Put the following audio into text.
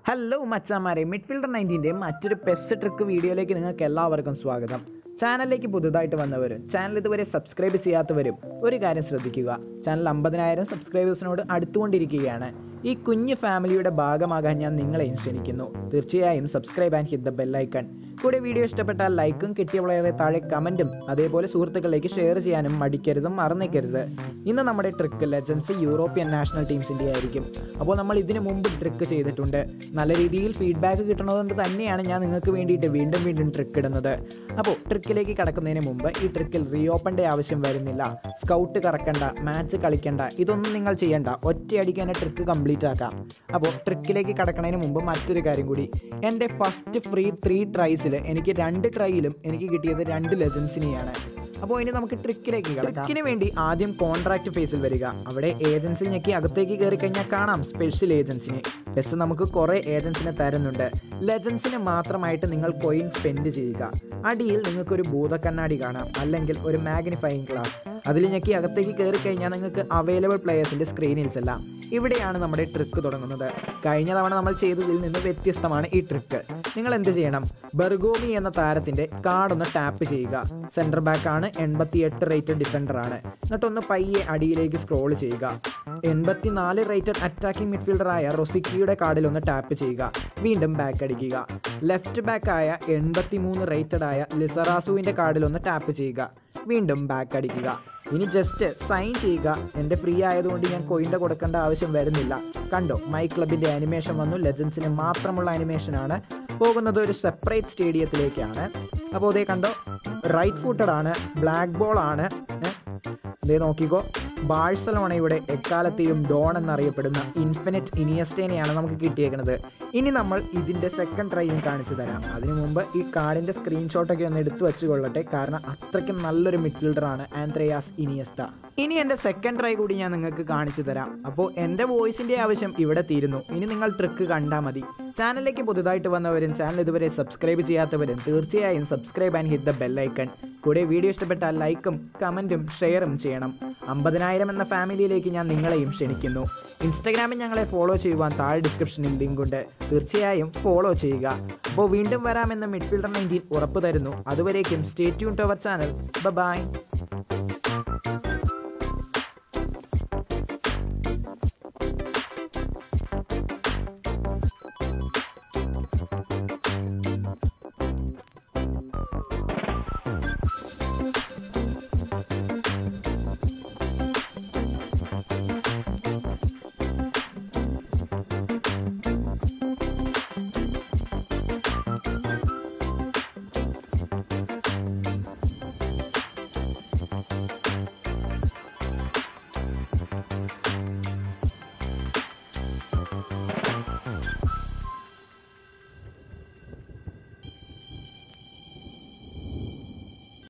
Hello മച്ചാമാരെ midfielder നയൻറ്റീൻ്റെ മറ്റൊരു pes trick വീഡിയോയിലേക്ക് നിങ്ങൾക്ക് എല്ലാവർക്കും സ്വാഗതം ചാനലിലേക്ക് പുതുതായിട്ട് വന്നവരും ചാനൽ ഇതുവരെ സബ്സ്ക്രൈബ് ചെയ്യാത്തവരും ഒരു കാര്യം ശ്രദ്ധിക്കുക ചാനൽ അമ്പതിനായിരം സബ്സ്ക്രൈബേഴ്സിനോട് അടുത്തുകൊണ്ടിരിക്കുകയാണ് ഈ കുഞ്ഞു ഫാമിലിയുടെ ഭാഗമാകാൻ ഞാൻ നിങ്ങളെയും ക്ഷണിക്കുന്നു തീർച്ചയായും subscribe and hit the bell icon കൂടെ വീഡിയോ ഇഷ്ടപ്പെട്ടാൽ ലൈക്കും കിട്ടിയ വളരെ താഴെ കമൻറ്റും അതേപോലെ സുഹൃത്തുക്കളിലേക്ക് ഷെയർ ചെയ്യാനും മടിക്കരുതും മറന്നേക്കരുത് ഇന്ന് നമ്മുടെ ട്രിക്ക് ലെജൻസ് യൂറോപ്യൻ നാഷണൽ ടീംസിൻ്റെ ആയിരിക്കും അപ്പോൾ നമ്മൾ ഇതിനു മുമ്പ് ട്രിക്ക് ചെയ്തിട്ടുണ്ട് നല്ല രീതിയിൽ ഫീഡ്ബാക്ക് കിട്ടുന്നതുകൊണ്ട് തന്നെയാണ് ഞാൻ നിങ്ങൾക്ക് വേണ്ടിയിട്ട് വീണ്ടും വീണ്ടും ട്രിക്ക് ഇടുന്നത് അപ്പോൾ ട്രിക്കിലേക്ക് കടക്കുന്നതിന് മുമ്പ് ഈ ട്രിക്കിൽ റീഓപ്പൻ്റെ ആവശ്യം വരുന്നില്ല സ്കൗട്ട് കറക്കണ്ട മാച്ച് കളിക്കണ്ട ഇതൊന്നും നിങ്ങൾ ചെയ്യണ്ട ഒറ്റയടിക്ക് തന്നെ ട്രിക്ക് കംപ്ലീറ്റ് ആക്കാം അപ്പോൾ ട്രിക്കിലേക്ക് കടക്കുന്നതിന് മുമ്പ് മറ്റൊരു കാര്യം കൂടി എൻ്റെ ഫസ്റ്റ് ഫ്രീ ത്രീ ട്രൈസിൽ എനിക്ക് രണ്ട് ട്രൈയിലും എനിക്ക് കിട്ടിയത് രണ്ട് ലെജൻസിനെയാണ് അപ്പോൾ ഇനി നമുക്ക് ട്രിക്കിലേക്ക് കിടക്കാം ട്രിക്കിന് വേണ്ടി ആദ്യം കോൺട്രാക്ട് ഫേസിൽ വരിക അവിടെ ഏജൻസി ഞെക്കി അകത്തേക്ക് കയറി കഴിഞ്ഞാൽ കാണാം സ്പെഷ്യൽ ഏജൻസിനെ ബസ് നമുക്ക് കുറേ ഏജൻസിനെ തരുന്നുണ്ട് ലെജൻസിന് മാത്രമായിട്ട് നിങ്ങൾ കോയിൻ സ്പെൻഡ് ചെയ്യുക അടിയിൽ നിങ്ങൾക്കൊരു ഭൂതക്കണ്ണാടി കാണാം അല്ലെങ്കിൽ ഒരു മാഗ്നിഫൈയിങ് ഗ്ലാസ് അതിൽ ഞെക്കി അകത്തേക്ക് കയറി കഴിഞ്ഞാൽ നിങ്ങൾക്ക് അവൈലബിൾ പ്ലെയേഴ്സിൻ്റെ സ്ക്രീനിൽ ചെല്ലാം ഇവിടെയാണ് നമ്മുടെ ട്രിക്ക് തുടങ്ങുന്നത് കഴിഞ്ഞ തവണ നമ്മൾ ചെയ്തതിൽ നിന്ന് വ്യത്യസ്തമാണ് ഈ ട്രിക്ക് നിങ്ങൾ എന്ത് ചെയ്യണം ബർഗോമി എന്ന താരത്തിന്റെ കാർഡ് ഒന്ന് ടാപ്പ് ചെയ്യുക സെന്റർ ബാക്ക് ആണ് എൺപത്തി എട്ട് റേറ്റഡ് ഡിഫൻഡർ ആണ് എന്നിട്ടൊന്ന് പയ്യെ അടിയിലേക്ക് സ്ക്രോൾ ചെയ്യുക എൺപത്തിനാല് റേറ്റഡ് അറ്റാക്കിംഗ് മിഡ്ഫീൽഡർ ആയ റൊസിക്കിയുടെ കാർഡിൽ ഒന്ന് ടാപ്പ് ചെയ്യുക വീണ്ടും ബാക്ക് അടിക്കുക ലെഫ്റ്റ് ബാക്ക് ആയ എൺപത്തി മൂന്ന് റേറ്റഡ് ആയ ലിസറാസുവിന്റെ കാർഡിൽ ഒന്ന് ടാപ്പ് ചെയ്യുക വീണ്ടും ബാക്ക് അടിക്കുക ഇനി ജസ്റ്റ് സൈൻ ചെയ്യുക എൻ്റെ ഫ്രീ ആയതുകൊണ്ട് ഞാൻ കോയിൻ്റെ കൊടുക്കേണ്ട ആവശ്യം വരുന്നില്ല കണ്ടോ മൈ ക്ലബിൻ്റെ അനിമേഷൻ വന്നു ലെജൻസിന് മാത്രമുള്ള അനിമേഷനാണ് പോകുന്നത് ഒരു സെപ്പറേറ്റ് സ്റ്റേഡിയത്തിലേക്കാണ് അപ്പോൾ അതേ കണ്ടോ റൈറ്റ് ഫൂട്ടഡ് ആണ് ബ്ലാക്ക് ബോൾ ആണ് ഏ? അതേ നോക്കിക്കോ ബാഴ്സലോണയുടെ എക്കാലത്തെയും ഡോൺ എന്നറിയപ്പെടുന്ന ഇൻഫിനിറ്റ് ഇനിയസ്റ്റേനെയാണ് നമുക്ക് കിട്ടിയേക്കുന്നത് ഇനി നമ്മൾ ഇതിൻ്റെ സെക്കൻഡ് ട്രൈയും കാണിച്ചു തരാം അതിനു മുമ്പ് ഈ കാർഡിൻ്റെ സ്ക്രീൻഷോട്ടൊക്കെ ഒന്ന് എടുത്തു വെച്ച് കൊള്ളട്ടെ കാരണം അത്രയ്ക്കും നല്ലൊരു മിഡ്ഫീൽഡറാണ് ആന്ത്രയാസ് ഇനിയസ്റ്റ ഇനി എൻ്റെ സെക്കൻഡ് ട്രൈ കൂടി ഞാൻ നിങ്ങൾക്ക് കാണിച്ചു തരാം അപ്പോൾ എൻ്റെ വോയിസിൻ്റെ ആവശ്യം ഇവിടെ തീരുന്നു ഇനി നിങ്ങൾ ട്രിക്ക് കണ്ടാൽ മതി ചാനലിലേക്ക് പുതുതായിട്ട് വന്നവരും ചാനൽ ഇതുവരെ സബ്സ്ക്രൈബ് ചെയ്യാത്തവരും തീർച്ചയായും subscribe and hit the bell icon കൂടെ വീഡിയോ ഇഷ്ടപ്പെട്ടാൽ ലൈക്കും കമൻറ്റും ഷെയറും ചെയ്യണം അമ്പതിനായിരം എന്ന ഫാമിലിയിലേക്ക് ഞാൻ നിങ്ങളെയും ക്ഷണിക്കുന്നു ഇൻസ്റ്റാഗ്രാമിൽ ഞങ്ങളെ ഫോളോ ചെയ്യുവാൻ താഴെ ഡിസ്ക്രിപ്ഷനിൽ ലിങ്ക് ഉണ്ട് തീർച്ചയായും ഫോളോ ചെയ്യുക അപ്പോൾ വീണ്ടും വരാമെന്ന് മിഡ്ഫീൽഡർ നയൻറ്റീൻ ഉറപ്പ് തരുന്നു അതുവരേക്കും stay tune to our channel by